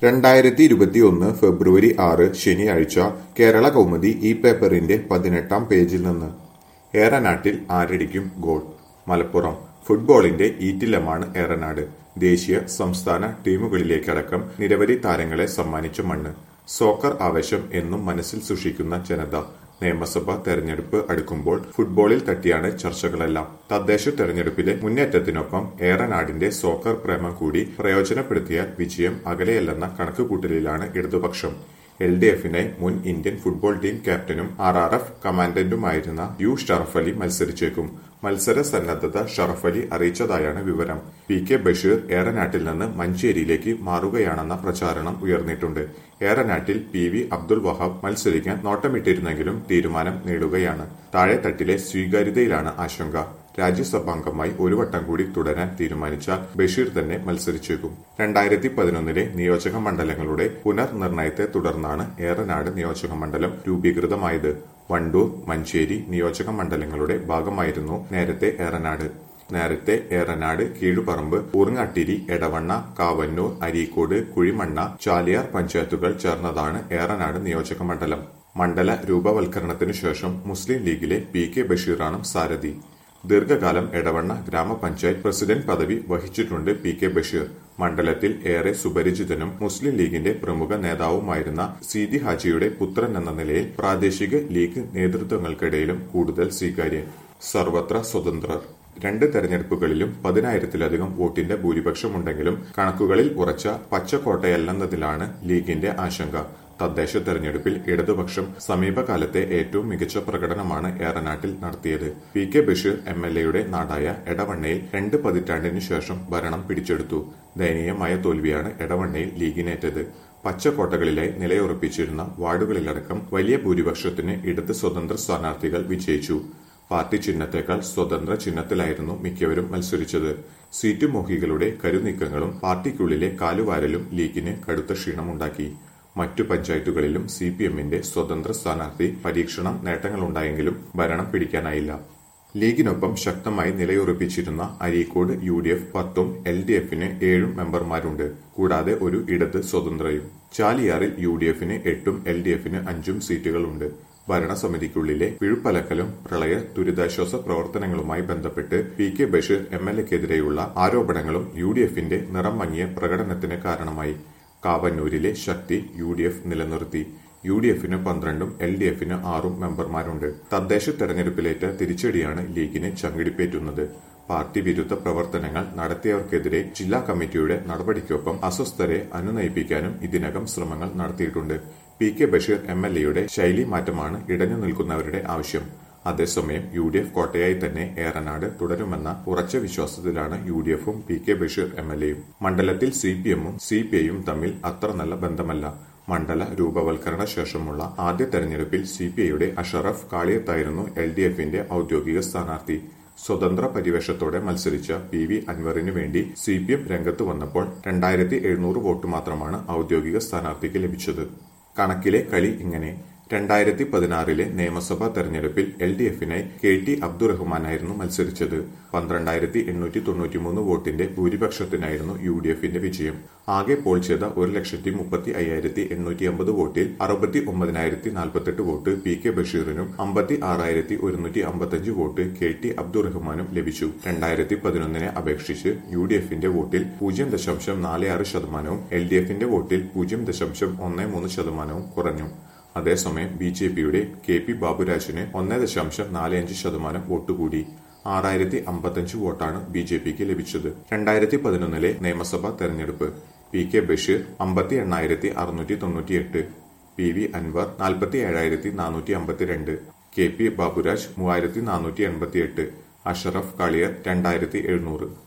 രണ്ടായിരത്തി ഇരുപത്തിയൊന്ന് ഫെബ്രുവരി ആറ് ശനിയാഴ്ച കേരള കൗമുദി ഈ പേപ്പറിന്റെ പതിനെട്ടാം പേജിൽ നിന്ന് ഏറനാട്ടിൽ ആരടിക്കും ഗോൾ മലപ്പുറം ഫുട്ബോളിന്റെ ഈറ്റില്ലമാണ് ഏറനാട് ദേശീയ സംസ്ഥാന ടീമുകളിലേക്കടക്കം നിരവധി താരങ്ങളെ സമ്മാനിച്ച മണ്ണ് സോക്കർ ആവേശം എന്നും മനസ്സിൽ സൂക്ഷിക്കുന്ന ജനത നിയമസഭാ തെരഞ്ഞെടുപ്പ് അടുക്കുമ്പോൾ ഫുട്ബോളിൽ തട്ടിയാണ് ചർച്ചകളെല്ലാം തദ്ദേശ തെരഞ്ഞെടുപ്പിലെ മുന്നേറ്റത്തിനൊപ്പം ഏറനാടിന്റെ സോക്കർ പ്രേമം കൂടി പ്രയോജനപ്പെടുത്തിയാൽ വിജയം അകലെയല്ലെന്ന കണക്കുകൂട്ടലിലാണ് ഇടതുപക്ഷം എൽ ഡി എഫിനായി മുൻ ഇന്ത്യൻ ഫുട്ബോൾ ടീം ക്യാപ്റ്റനും ആർ ആർ എഫ് കമാൻഡന്റുമായിരുന്ന യു ഷറഫ് അലി മത്സരിച്ചേക്കും മത്സര സന്നദ്ധത ഷറഫ് അലി അറിയിച്ചതായാണ് വിവരം പി കെ ബഷീർ ഏറനാട്ടിൽ നിന്ന് മഞ്ചേരിയിലേക്ക് മാറുകയാണെന്ന പ്രചാരണം ഉയർന്നിട്ടുണ്ട് ഏറനാട്ടിൽ പി വി അബ്ദുൾ വഹാബ് മത്സരിക്കാൻ നോട്ടമിട്ടിരുന്നെങ്കിലും തീരുമാനം നേടുകയാണ് താഴെത്തട്ടിലെ സ്വീകാര്യതയിലാണ് ആശങ്ക രാജ്യസഭാംഗമായി ഒരു വട്ടം കൂടി തുടരാൻ തീരുമാനിച്ചാൽ ബഷീർ തന്നെ മത്സരിച്ചേക്കും രണ്ടായിരത്തി പതിനൊന്നിലെ നിയോജക മണ്ഡലങ്ങളുടെ പുനർനിർണയത്തെ തുടർന്നാണ് ഏറനാട് നിയോജക മണ്ഡലം രൂപീകൃതമായത് വണ്ടൂർ മഞ്ചേരി നിയോജക മണ്ഡലങ്ങളുടെ ഭാഗമായിരുന്നു നേരത്തെ ഏറനാട് നേരത്തെ ഏറനാട് കീഴുപറമ്പ് ഊർങ്ങാട്ടിരി എടവണ്ണ കാവന്നൂർ അരീക്കോട് കുഴിമണ്ണ ചാലിയാർ പഞ്ചായത്തുകൾ ചേർന്നതാണ് ഏറനാട് നിയോജക മണ്ഡലം മണ്ഡല രൂപവൽക്കരണത്തിനു ശേഷം മുസ്ലിം ലീഗിലെ പി കെ ബഷീറാണ് സാരഥി ദീർഘകാലം എടവണ്ണ ഗ്രാമപഞ്ചായത്ത് പ്രസിഡന്റ് പദവി വഹിച്ചിട്ടുണ്ട് പി കെ ബഷീർ മണ്ഡലത്തിൽ ഏറെ സുപരിചിതനും മുസ്ലിം ലീഗിന്റെ പ്രമുഖ നേതാവുമായിരുന്ന സീതി ഹാജിയുടെ പുത്രൻ എന്ന നിലയിൽ പ്രാദേശിക ലീഗ് നേതൃത്വങ്ങൾക്കിടയിലും കൂടുതൽ സ്വീകാര്യൻ സർവത്ര സ്വതന്ത്രർ രണ്ട് തെരഞ്ഞെടുപ്പുകളിലും പതിനായിരത്തിലധികം വോട്ടിന്റെ ഭൂരിപക്ഷമുണ്ടെങ്കിലും കണക്കുകളിൽ ഉറച്ച പച്ചക്കോട്ടയല്ലെന്നതിലാണ് ലീഗിന്റെ ആശങ്ക തദ്ദേശ തെരഞ്ഞെടുപ്പിൽ ഇടതുപക്ഷം സമീപകാലത്തെ ഏറ്റവും മികച്ച പ്രകടനമാണ് ഏറനാട്ടിൽ നടത്തിയത് P K Basheer M L എയുടെ നാടായ എടവണ്ണയിൽ രണ്ട് പതിറ്റാണ്ടിനു ശേഷം ഭരണം പിടിച്ചെടുത്തു ദയനീയമായ തോൽവിയാണ് എടവണ്ണയിൽ ലീഗിനേറ്റത് പച്ചക്കോട്ടകളിലായി നിലയുറപ്പിച്ചിരുന്ന വാർഡുകളിലടക്കം വലിയ ഭൂരിപക്ഷത്തിന് ഇടത് സ്വതന്ത്ര സ്ഥാനാർത്ഥികൾ വിജയിച്ചു പാർട്ടി ചിഹ്നത്തെക്കാൾ സ്വതന്ത്ര ചിഹ്നത്തിലായിരുന്നു മിക്കവരും മത്സരിച്ചത് സീറ്റ് മോഹികളുടെ കരുനീക്കങ്ങളും പാർട്ടിക്കുള്ളിലെ കാലുവാരലും ലീഗിന് കടുത്ത ക്ഷീണമുണ്ടാക്കി മറ്റു പഞ്ചായത്തുകളിലും സി പി എമ്മിന്റെ സ്വതന്ത്ര സ്ഥാനാർത്ഥി പരീക്ഷണം നേട്ടങ്ങളുണ്ടായെങ്കിലും ഭരണം പിടിക്കാനായില്ല ലീഗിനൊപ്പം ശക്തമായി നിലയുറപ്പിച്ചിരുന്ന അരീക്കോട് യു ഡി എഫ് പത്തും എൽ ഡി എഫിന് ഏഴും മെമ്പർമാരുണ്ട് കൂടാതെ ഒരു ഇടത് സ്വതന്ത്രയും ചാലിയാറിൽ യു ഡി എഫിന് എട്ടും എൽ ഡി എഫിന് അഞ്ചും സീറ്റുകളുണ്ട് ഭരണസമിതിക്കുള്ളിലെ പിഴുപ്പലക്കലും പ്രളയ ദുരിതാശ്വാസ പ്രവർത്തനങ്ങളുമായി ബന്ധപ്പെട്ട് P K Basheer M L എക്കെതിരെയുള്ള ആരോപണങ്ങളും യു ഡി എഫിന്റെ നിറം മങ്ങിയ പ്രകടനത്തിന് കാരണമായി കാവന്നൂരിലെ ശക്തി യു ഡി എഫ് നിലനിർത്തി യു ഡി എഫിന് പന്ത്രണ്ടും എൽ ഡി എഫിന് ആറും മെമ്പർമാരുണ്ട് തദ്ദേശ തെരഞ്ഞെടുപ്പിലേറ്റ തിരിച്ചടിയാണ് ലീഗിന് ചങ്കിടിപ്പേറ്റുന്നത് പാർട്ടി വിരുദ്ധ പ്രവർത്തനങ്ങൾ നടത്തിയവർക്കെതിരെ ജില്ലാ കമ്മിറ്റിയുടെ നടപടിക്കൊപ്പം അസ്വസ്ഥരെ അനുനയിപ്പിക്കാനും ഇതിനകം ശ്രമങ്ങൾ നടത്തിയിട്ടുണ്ട് P K Basheer M L എയുടെ ശൈലി മാറ്റമാണ് ഇടഞ്ഞു നിൽക്കുന്നവരുടെ ആവശ്യം അതേസമയം യു ഡി എഫ് കോട്ടയായി തന്നെ ഏറനാട് തുടരുമെന്ന ഉറച്ച വിശ്വാസത്തിലാണ് യു ഡി എഫും P K Basheer M L എയും മണ്ഡലത്തിൽ സി പി എമ്മും സി പി ഐയും തമ്മിൽ അത്ര നല്ല ബന്ധമല്ല മണ്ഡല രൂപവൽക്കരണ ശേഷമുള്ള ആദ്യ തെരഞ്ഞെടുപ്പിൽ സി പി ഐയുടെ അഷറഫ് കാളിയത്തായിരുന്നു എൽ ഡി എഫിന്റെ ഔദ്യോഗിക സ്ഥാനാർത്ഥി സ്വതന്ത്ര പരിവേഷത്തോടെ മത്സരിച്ച പി വി അൻവറിനു വേണ്ടി സി പി എം രംഗത്ത് വന്നപ്പോൾ രണ്ടായിരത്തി എഴുന്നൂറ് വോട്ട് മാത്രമാണ് ഔദ്യോഗിക സ്ഥാനാർത്ഥിക്ക് ലഭിച്ചത് കണക്കിലെ കളി ഇങ്ങനെ രണ്ടായിരത്തി പതിനാറിലെ നിയമസഭാ തെരഞ്ഞെടുപ്പിൽ എൽ ഡി എഫിനായി കെ ടി അബ്ദുറഹ്മാനായിരുന്നു മത്സരിച്ചത് പന്ത്രണ്ടായിരത്തി എണ്ണൂറ്റി തൊണ്ണൂറ്റിമൂന്ന് വോട്ടിന്റെ ഭൂരിപക്ഷത്തിനായിരുന്നു യു ഡി എഫിന്റെ വിജയം ആകെ പോൾ ചെയ്ത ഒരു ലക്ഷത്തി മുപ്പത്തി അയ്യായിരത്തി എണ്ണൂറ്റി അമ്പത് വോട്ടിൽ അറുപത്തി ഒമ്പതിനായിരത്തി നാൽപ്പത്തെട്ട് വോട്ട് പി കെ ബഷീറിനും അമ്പത്തി ആറായിരത്തി ഒരുന്നൂറ്റി അമ്പത്തഞ്ച് വോട്ട് കെ ടി അബ്ദുറഹ്മാനും ലഭിച്ചു രണ്ടായിരത്തി പതിനൊന്നിനെ അപേക്ഷിച്ച് യു ഡി എഫിന്റെ വോട്ടിൽ പൂജ്യം ദശാംശം നാല് ആറ് ശതമാനവും എൽ ഡി എഫിന്റെ വോട്ടിൽ പൂജ്യം ദശാംശം ഒന്ന് മൂന്ന് ശതമാനവും കുറഞ്ഞു അതേസമയം ബി ജെ പിയുടെ കെ പി ബാബുരാജിന് ഒന്ന് ദശാംശം നാല് അഞ്ച് ശതമാനം വോട്ട് കൂടി ആറായിരത്തി അമ്പത്തഞ്ച് വോട്ടാണ് ബി ജെ പിക്ക് ലഭിച്ചത് രണ്ടായിരത്തി പതിനൊന്നിലെ നിയമസഭാ തെരഞ്ഞെടുപ്പ് പി കെ ബഷീർ അമ്പത്തി എണ്ണായിരത്തി അറുന്നൂറ്റി തൊണ്ണൂറ്റിയെട്ട് പി വി അൻവർ നാൽപ്പത്തി ഏഴായിരത്തി നാനൂറ്റി അമ്പത്തിരണ്ട് കെ പി ബാബുരാജ് മൂവായിരത്തി നാനൂറ്റി എൺപത്തിയെട്ട് അഷറഫ് കാളിയർ രണ്ടായിരത്തി എഴുന്നൂറ്